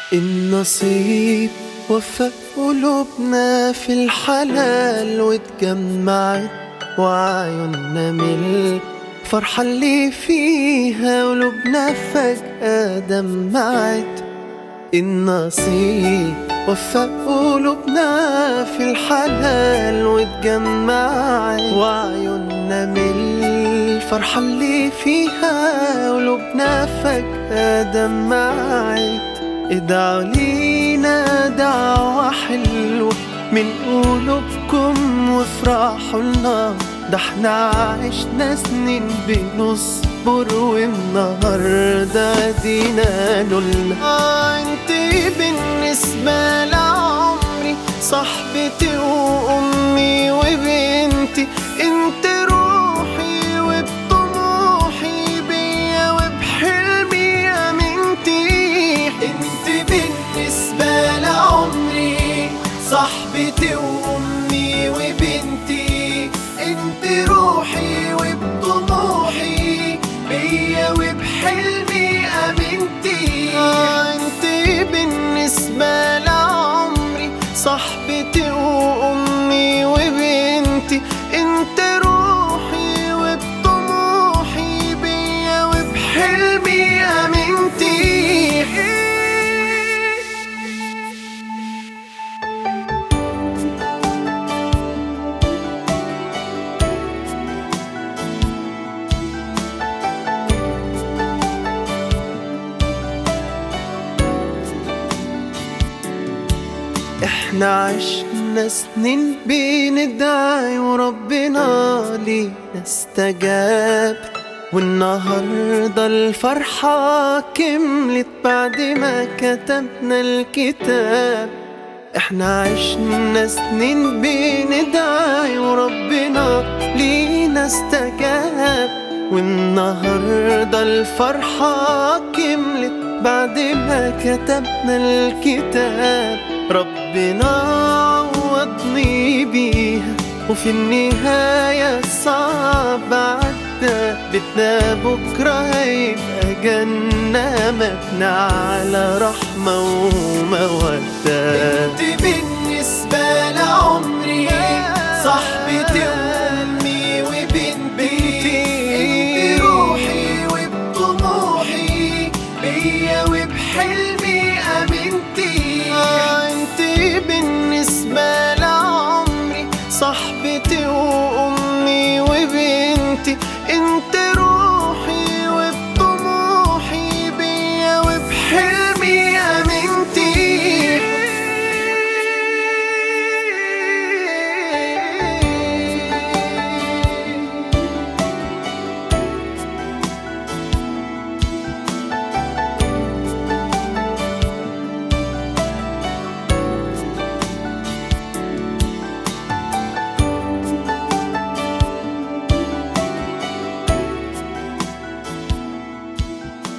النصيب وفق قلوبنا في الحلال واتجمعت وعيوننا من الفرحة اللي فيها قلوبنا فجأة دمعت النصيب وفق قلوبنا في الحلال واتجمعت وعيوننا من الفرحة اللي فيها قلوبنا فجأة دمعت ادعوا لينا دعوة حلوة من قلوبكم وافرحوا لنا ده احنا عشنا سنين بنصبر والنهارده دينا نقولنا آه انت بالنسبة لعمري صاحبتي وامي وبنتي انت روحي وبطموحي بيا وبحلمي امنتي انت بالنسبة لعمري صاحبتي وامي وبنتي انت روحي وبطموحي بيا وبحلمي امنتي انت بالنسبة لعمري صاحبتي وامي وبنتي انت روحي وبطموحي بيا وبحلمي امنتي احنا عشنا سنين بندعي وربنا لينا استجاب والنهاردة الفرحة كملت بعد ما كتبنا الكتاب احنا عشنا سنين بندعي وربنا لينا استجاب والنهاردة الفرحة كملت بعد ما كتبنا الكتاب ربنا عوضني بيها وفي النهاية الصعب عدى بيتنا بكرة هيبقى جنة مبنى على رحمة ومودة انت بالنسبة لعمري صاحبتي وامي وبنتي انت روحي وبطموحي بيا وبحلمي امنتي انت بالنسبة لعمري صاحبتي